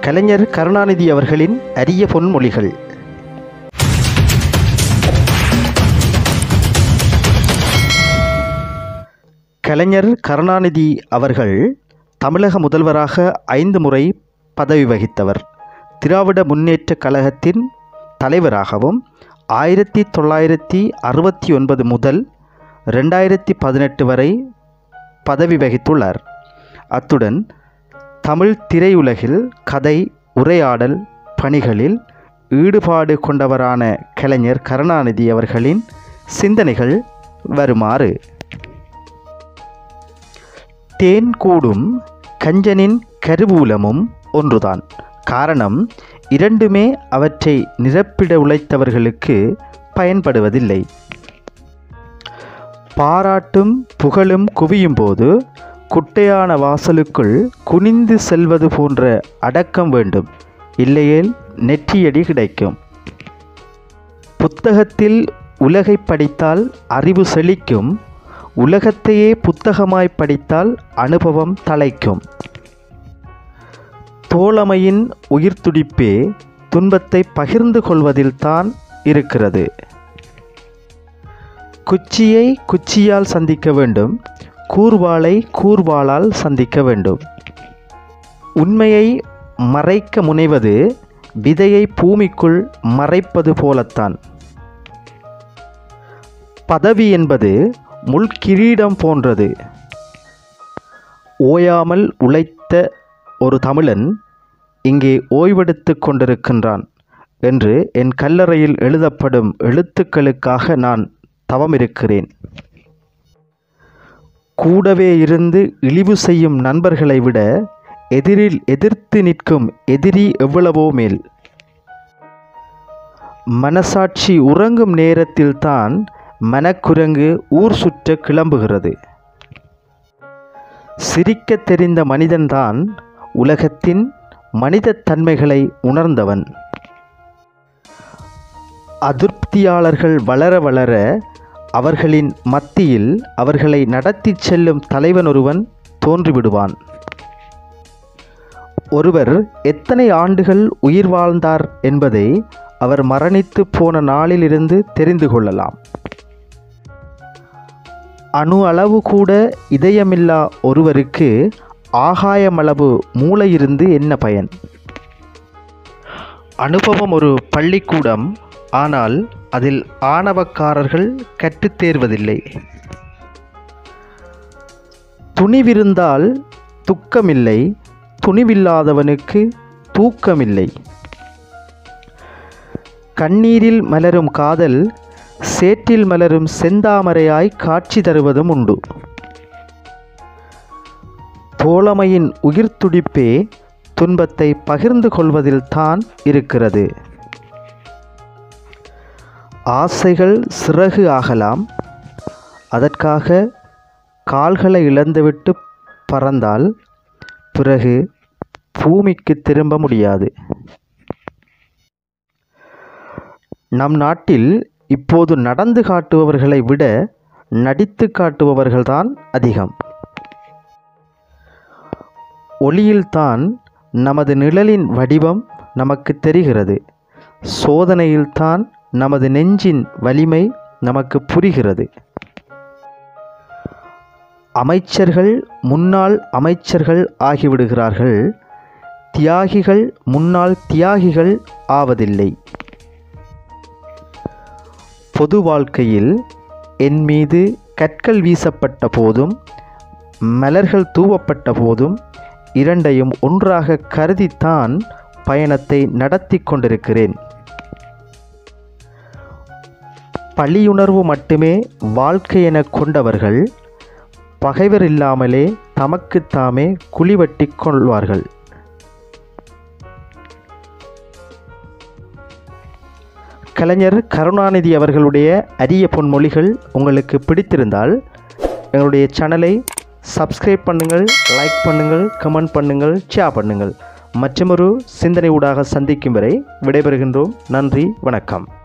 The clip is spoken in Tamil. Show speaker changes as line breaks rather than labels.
கலைஞர் கருணாநிதி அவர்களின் அரிய பொன்மொழிகள் கலைஞர் கருணாநிதி அவர்கள் தமிழக முதல்வராக ஐந்து முறை பதவி வகித்தவர் திராவிட முன்னேற்றக் கழகத்தின் தலைவராகவும் ஆயிரத்தி தொள்ளாயிரத்தி அறுபத்தி ஒன்பது முதல் ரெண்டாயிரத்தி பதினெட்டு வரை பதவி வகித்துள்ளார் அத்துடன் தமிழ் திரையுலகில் கதை உரையாடல் பணிகளில் ஈடுபாடு கொண்டவரான கலைஞர் கருணாநிதி அவர்களின் சிந்தனைகள் வருமாறு தேன் கூடும் கஞ்சனின் கருவூலமும் ஒன்றுதான் காரணம் இரண்டுமே அவற்றை நிரப்பிட உழைத்தவர்களுக்கு பயன்படுவதில்லை பாராட்டும் புகழும் குவியும் போது குட்டையான வாசலுக்குள் குனிந்து செல்வது போன்ற அடக்கம் வேண்டும் இல்லையேல் நெற்றியடி கிடைக்கும் புத்தகத்தில் உலகை படித்தால் அறிவு செழிக்கும் உலகத்தையே புத்தகமாய் படித்தால் அனுபவம் தலைக்கும் தோழமையின் உயிர்த்துடிப்பே துன்பத்தை பகிர்ந்து கொள்வதில்தான் இருக்கிறது குச்சியை குச்சியால் சந்திக்க வேண்டும் கூர்வாளை கூர்வாளால் சந்திக்க வேண்டும் உண்மையை மறைக்க முனைவது விதையை பூமிக்குள் மறைப்பது போலத்தான் பதவி என்பது முள்கிரீடம் போன்றது ஓயாமல் உழைத்த ஒரு தமிழன் இங்கே ஓய்வெடுத்து கொண்டிருக்கின்றான் என்று என் கல்லறையில் எழுதப்படும் எழுத்துக்களுக்காக நான் தவமிருக்கிறேன் கூடவே இருந்து இழிவு செய்யும் நண்பர்களை விட எதிரில் எதிர்த்து நிற்கும் எதிரி எவ்வளவோ மேல் மனசாட்சி உறங்கும் நேரத்தில்தான் மனக்குரங்கு ஊர் சுற்ற கிளம்புகிறது சிரிக்கத் தெரிந்த மனிதன்தான் உலகத்தின் மனிதத் தன்மைகளை உணர்ந்தவன் அதிருப்தியாளர்கள் வளர வளர அவர்களின் மத்தியில் அவர்களை நடத்திச் செல்லும் தலைவன் ஒருவன் தோன்றிவிடுவான் ஒருவர் எத்தனை ஆண்டுகள் உயிர் வாழ்ந்தார் என்பதை அவர் மரணித்து போன நாளிலிருந்து தெரிந்து கொள்ளலாம் அணு அளவு கூட இதயமில்லா ஒருவருக்கு ஆகாயமளவு மூளை இருந்து என்ன பயன் அனுபவம் ஒரு பள்ளிக்கூடம் ஆனால் அதில் ஆணவக்காரர்கள் கற்றுத் தேர்வதில்லை துணிவிருந்தால் துக்கமில்லை துணிவில்லாதவனுக்கு தூக்கமில்லை கண்ணீரில் மலரும் காதல் சேற்றில் மலரும் செந்தாமரையாய் காட்சி தருவதும் உண்டு தோழமையின் உயிர்த்துடிப்பே துன்பத்தை பகிர்ந்து கொள்வதில்தான் இருக்கிறது ஆசைகள் சிறகு ஆகலாம் அதற்காக கால்களை இழந்துவிட்டு பறந்தால் பிறகு பூமிக்கு திரும்ப முடியாது நம் நாட்டில் இப்போது நடந்து காட்டுபவர்களை விட நடித்து காட்டுபவர்கள்தான் அதிகம் ஒளியில்தான் நமது நிழலின் வடிவம் நமக்கு தெரிகிறது சோதனையில்தான் நமது நெஞ்சின் வலிமை நமக்கு புரிகிறது அமைச்சர்கள் முன்னாள் அமைச்சர்கள் ஆகிவிடுகிறார்கள் தியாகிகள் முன்னாள் தியாகிகள் ஆவதில்லை பொது வாழ்க்கையில் என் மீது கற்கள் வீசப்பட்ட போதும் மலர்கள் தூவப்பட்ட போதும் இரண்டையும் ஒன்றாக கருதித்தான் பயணத்தை நடத்தி கொண்டிருக்கிறேன் பழியுணர்வு மட்டுமே வாழ்க்கை என கொண்டவர்கள் பகைவர் இல்லாமலே தமக்குத்தாமே குழிவட்டி கொள்வார்கள் கலைஞர் கருணாநிதி அவர்களுடைய அரிய பொன்மொழிகள் உங்களுக்கு பிடித்திருந்தால் எங்களுடைய சேனலை சப்ஸ்கிரைப் பண்ணுங்கள் லைக் பண்ணுங்கள் கமெண்ட் பண்ணுங்கள் ஷேர் பண்ணுங்கள் மற்றொரு சிந்தனை ஊடாக சந்திக்கும் வரை விடைபெறுகின்றோம் நன்றி வணக்கம்